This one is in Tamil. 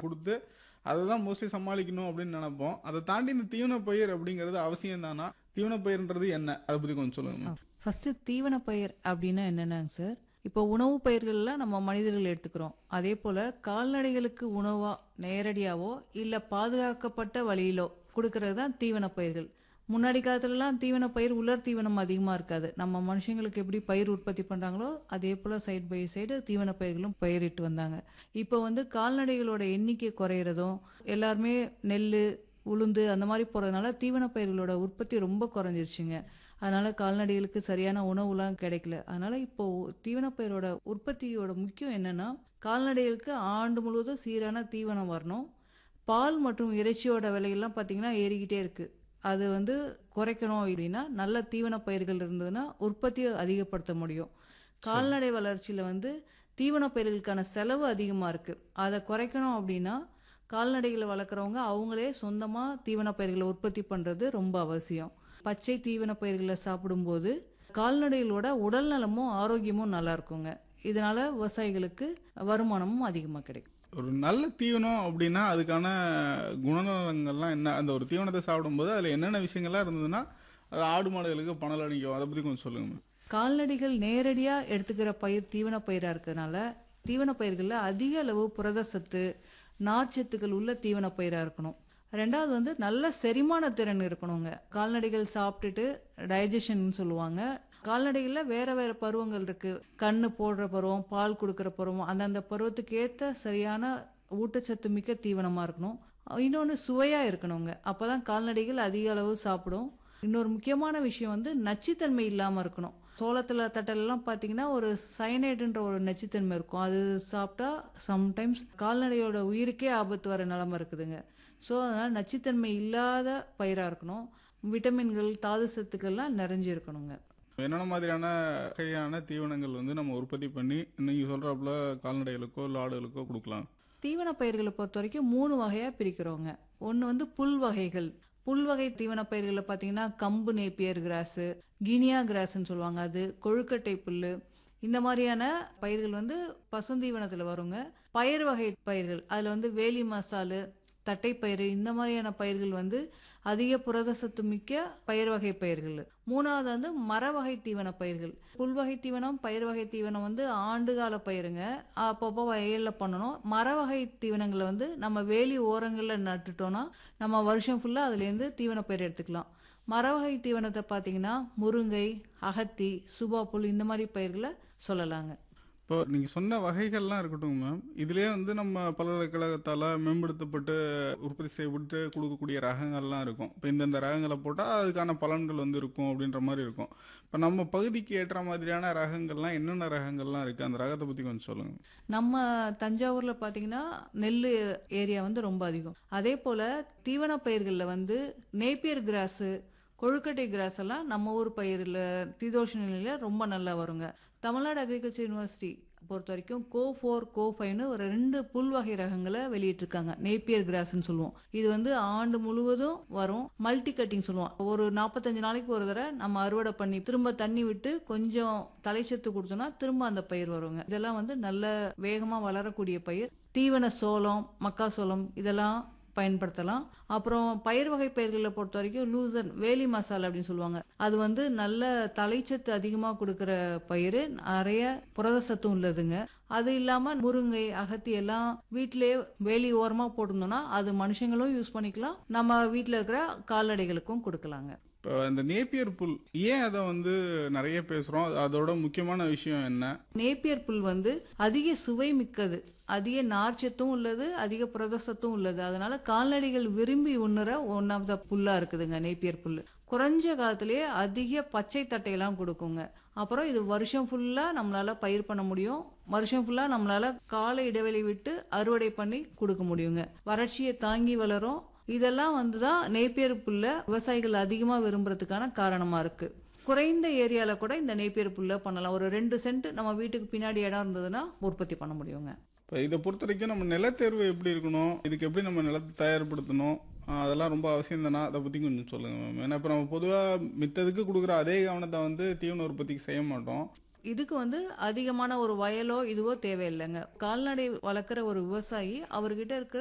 கொடுத்து அதை தான் மோஸ்ட்லி சமாளிக்கணும் அப்படின்னு நினைப்போம் அதை தாண்டி இந்த தீவன பயிர் அப்படிங்கிறது அவசியம் தானா தீவன பயிர்ன்றது என்ன அதை பத்தி கொஞ்சம் சொல்லுங்க ஃபர்ஸ்ட் தீவன பயிர் அப்படின்னா என்னன்னாங்க சார் இப்போ உணவு பயிர்கள்லாம் நம்ம மனிதர்கள் எடுத்துக்கிறோம் அதே போல கால்நடைகளுக்கு உணவா நேரடியாவோ இல்ல பாதுகாக்கப்பட்ட வழியிலோ கொடுக்கறது தான் தீவன பயிர்கள் முன்னாடி காலத்துலலாம் தீவன பயிர் உலர் தீவனம் அதிகமாக இருக்காது நம்ம மனுஷங்களுக்கு எப்படி பயிர் உற்பத்தி பண்ணுறாங்களோ அதே போல் சைடு பை சைடு தீவன பயிர்களும் பயிரிட்டு வந்தாங்க இப்போ வந்து கால்நடைகளோட எண்ணிக்கை குறையிறதும் எல்லாருமே நெல் உளுந்து அந்த மாதிரி போகிறதுனால தீவன பயிர்களோட உற்பத்தி ரொம்ப குறைஞ்சிருச்சுங்க அதனால கால்நடைகளுக்கு சரியான உணவுலாம் கிடைக்கல அதனால இப்போ தீவன பயிரோட உற்பத்தியோட முக்கியம் என்னன்னா கால்நடைகளுக்கு ஆண்டு முழுவதும் சீரான தீவனம் வரணும் பால் மற்றும் இறைச்சியோட விலையெல்லாம் பார்த்தீங்கன்னா ஏறிக்கிட்டே இருக்கு அது வந்து குறைக்கணும் அப்படின்னா நல்ல தீவன பயிர்கள் இருந்ததுன்னா உற்பத்தியை அதிகப்படுத்த முடியும் கால்நடை வளர்ச்சியில் வந்து தீவன பயிர்களுக்கான செலவு அதிகமாக இருக்குது அதை குறைக்கணும் அப்படின்னா கால்நடைகளை வளர்க்குறவங்க அவங்களே சொந்தமாக தீவன பயிர்களை உற்பத்தி பண்ணுறது ரொம்ப அவசியம் பச்சை தீவன பயிர்களை சாப்பிடும்போது கால்நடைகளோட உடல் நலமும் ஆரோக்கியமும் நல்லா இருக்குங்க இதனால விவசாயிகளுக்கு வருமானமும் அதிகமாக கிடைக்கும் ஒரு நல்ல தீவனம் அப்படின்னா அதுக்கான குணநலங்கள்லாம் என்ன அந்த ஒரு தீவனத்தை சாப்பிடும்போது அதில் என்னென்ன விஷயங்கள்லாம் இருந்ததுன்னா அது ஆடு மாடுகளுக்கு பணம் அடிக்கும் அதை பற்றி கொஞ்சம் சொல்லுங்க கால்நடைகள் நேரடியாக எடுத்துக்கிற பயிர் தீவன பயிராக இருக்கிறதுனால தீவன பயிர்களில் அதிக அளவு புரத சத்து நார்ச்சத்துக்கள் உள்ள தீவன பயிராக இருக்கணும் ரெண்டாவது வந்து நல்ல செரிமான திறன் இருக்கணுங்க கால்நடைகள் சாப்பிட்டுட்டு டைஜஷன் சொல்லுவாங்க கால்நடைகளில் வேற வேற பருவங்கள் இருக்கு கண்ணு போடுற பருவம் பால் கொடுக்குற பருவம் அந்தந்த பருவத்துக்கு ஏற்ற சரியான ஊட்டச்சத்து மிக்க தீவனமாக இருக்கணும் இன்னொன்று சுவையாக இருக்கணுங்க அப்போ தான் கால்நடைகள் அதிக அளவு சாப்பிடும் இன்னொரு முக்கியமான விஷயம் வந்து நச்சுத்தன்மை இல்லாமல் இருக்கணும் சோளத்தில் தட்டலெல்லாம் பார்த்தீங்கன்னா ஒரு சயனைடுன்ற ஒரு நச்சுத்தன்மை இருக்கும் அது சாப்பிட்டா சம்டைம்ஸ் கால்நடையோட உயிருக்கே ஆபத்து வர நிலமை இருக்குதுங்க ஸோ அதனால் நச்சுத்தன்மை இல்லாத பயிராக இருக்கணும் விட்டமின்கள் தாது சத்துக்கள்லாம் நிறைஞ்சு இருக்கணுங்க என்னென்ன மாதிரியான வகையான தீவனங்கள் வந்து நம்ம உற்பத்தி பண்ணி நீங்கள் சொல்கிறாப்புல கால்நடைகளுக்கோ இல்லை ஆடுகளுக்கோ கொடுக்கலாம் தீவன பயிர்களை பொறுத்த வரைக்கும் மூணு வகையாக பிரிக்கிறோங்க ஒன்று வந்து புல் வகைகள் புல் வகை தீவன பயிர்களில் பார்த்தீங்கன்னா கம்பு நேப்பியர் கிராஸு கினியா கிராஸ்ன்னு சொல்லுவாங்க அது கொழுக்கட்டை புல் இந்த மாதிரியான பயிர்கள் வந்து பசுந்தீவனத்தில் வருங்க பயிர் வகை பயிர்கள் அதில் வந்து வேலி மசாலு தட்டைப்பயிறு இந்த மாதிரியான பயிர்கள் வந்து அதிக புரத சத்து மிக்க பயிர் வகை பயிர்கள் மூணாவது வந்து மர வகை தீவன பயிர்கள் புல் வகை தீவனம் பயிர் வகை தீவனம் வந்து ஆண்டுகால பயிருங்க அப்பப்போ வயலில் பண்ணணும் மர வகை தீவனங்களை வந்து நம்ம வேலி ஓரங்களில் நட்டுட்டோம்னா நம்ம வருஷம் ஃபுல்லாக அதுலேருந்து தீவன பயிர் எடுத்துக்கலாம் மர வகை தீவனத்தை பார்த்தீங்கன்னா முருங்கை அகத்தி சுபா புல் இந்த மாதிரி பயிர்களை சொல்லலாங்க இப்போ நீங்கள் சொன்ன வகைகள்லாம் இருக்கட்டும் மேம் இதுலேயே வந்து நம்ம பல்கலைக்கழகத்தால் மேம்படுத்தப்பட்டு உற்பத்தி செய்யப்பட்டு கொடுக்கக்கூடிய ரகங்கள்லாம் இருக்கும் இப்போ இந்தந்த ரகங்களை போட்டால் அதுக்கான பலன்கள் வந்து இருக்கும் அப்படின்ற மாதிரி இருக்கும் இப்போ நம்ம பகுதிக்கு ஏற்ற மாதிரியான ரகங்கள்லாம் என்னென்ன ரகங்கள்லாம் இருக்குது அந்த ரகத்தை பற்றி கொஞ்சம் சொல்லுங்கள் நம்ம தஞ்சாவூரில் பார்த்தீங்கன்னா நெல் ஏரியா வந்து ரொம்ப அதிகம் அதே போல் தீவன பயிர்களில் வந்து நேப்பியர் கிராஸு கொழுக்கட்டை கிராஸ் எல்லாம் நம்ம ஊர் பயிரில் சீதோஷ நிலையில் ரொம்ப நல்லா வருங்க தமிழ்நாடு அக்ரிகல்ச்சர் யூனிவர்சிட்டி பொறுத்த வரைக்கும் கோ ஃபோர் கோ ஃபைவ்னு ஒரு ரெண்டு புல் வகை ரகங்களை வெளியிட்டிருக்காங்க நேப்பியர் கிராஸ்ன்னு சொல்லுவோம் இது வந்து ஆண்டு முழுவதும் வரும் மல்டி கட்டிங் சொல்லுவோம் ஒரு நாற்பத்தஞ்சு நாளைக்கு ஒரு தடவை நம்ம அறுவடை பண்ணி திரும்ப தண்ணி விட்டு கொஞ்சம் தலைச்சத்து கொடுத்தோம்னா திரும்ப அந்த பயிர் வருங்க இதெல்லாம் வந்து நல்ல வேகமாக வளரக்கூடிய பயிர் தீவன சோளம் மக்காசோளம் இதெல்லாம் பயன்படுத்தலாம் அப்புறம் பயிர் வகை பயிர்களை பொறுத்த வரைக்கும் லூசன் வேலி மசாலா அப்படின்னு சொல்லுவாங்க அது வந்து நல்ல தலைச்சத்து அதிகமாக கொடுக்குற பயிர் நிறைய புரத சத்தும் உள்ளதுங்க அது இல்லாமல் முருங்கை அகத்தி எல்லாம் வீட்டிலேயே வேலி ஓரமாக போட்டிருந்தோம்னா அது மனுஷங்களும் யூஸ் பண்ணிக்கலாம் நம்ம வீட்டில் இருக்கிற கால்நடைகளுக்கும் கொடுக்கலாங்க இப்போ இந்த நேப்பியர் புல் ஏன் அதை வந்து நிறைய பேசுகிறோம் அதோட முக்கியமான விஷயம் என்ன நேப்பியர் புல் வந்து அதிக சுவை மிக்கது அதிக நார்ச்சத்தும் உள்ளது அதிக புரதசத்தும் உள்ளது அதனால கால்நடைகள் விரும்பி உண்ணுற ஒன் ஆஃப் த புல்லா இருக்குதுங்க நேப்பியர் புல் குறைஞ்ச காலத்திலேயே அதிக பச்சை தட்டையெல்லாம் கொடுக்குங்க அப்புறம் இது வருஷம் ஃபுல்லா நம்மளால பயிர் பண்ண முடியும் வருஷம் ஃபுல்லா நம்மளால கால இடைவெளி விட்டு அறுவடை பண்ணி கொடுக்க முடியுங்க வறட்சியை தாங்கி வளரும் இதெல்லாம் வந்து தான் நேப்பியர் புல்லை விவசாயிகள் அதிகமாக விரும்புறதுக்கான காரணமாக இருக்கு குறைந்த ஏரியாவில் கூட இந்த நேப்பியர் புல்லை பண்ணலாம் ஒரு ரெண்டு சென்ட் நம்ம வீட்டுக்கு பின்னாடி இடம் இருந்ததுன்னா உற்பத்தி பண்ண முடியுங்க இப்போ இதை பொறுத்த வரைக்கும் நம்ம நிலத்தேர்வு எப்படி இருக்கணும் இதுக்கு எப்படி நம்ம நிலத்தை தயார்படுத்தணும் ஆஹ் அதெல்லாம் ரொம்ப அவசியம் தானே அதை பற்றி கொஞ்சம் சொல்லுங்கள் மேம் ஏன்னா இப்போ நம்ம பொதுவாக மித்ததுக்கு கொடுக்குற அதே கவனத்தை வந்து தீவன உற்பத்திக்கு செய்ய மாட்டோம் இதுக்கு வந்து அதிகமான ஒரு வயலோ இதுவோ தேவையில்லைங்க கால்நடை வளர்க்குற ஒரு விவசாயி அவர்கிட்ட இருக்கிற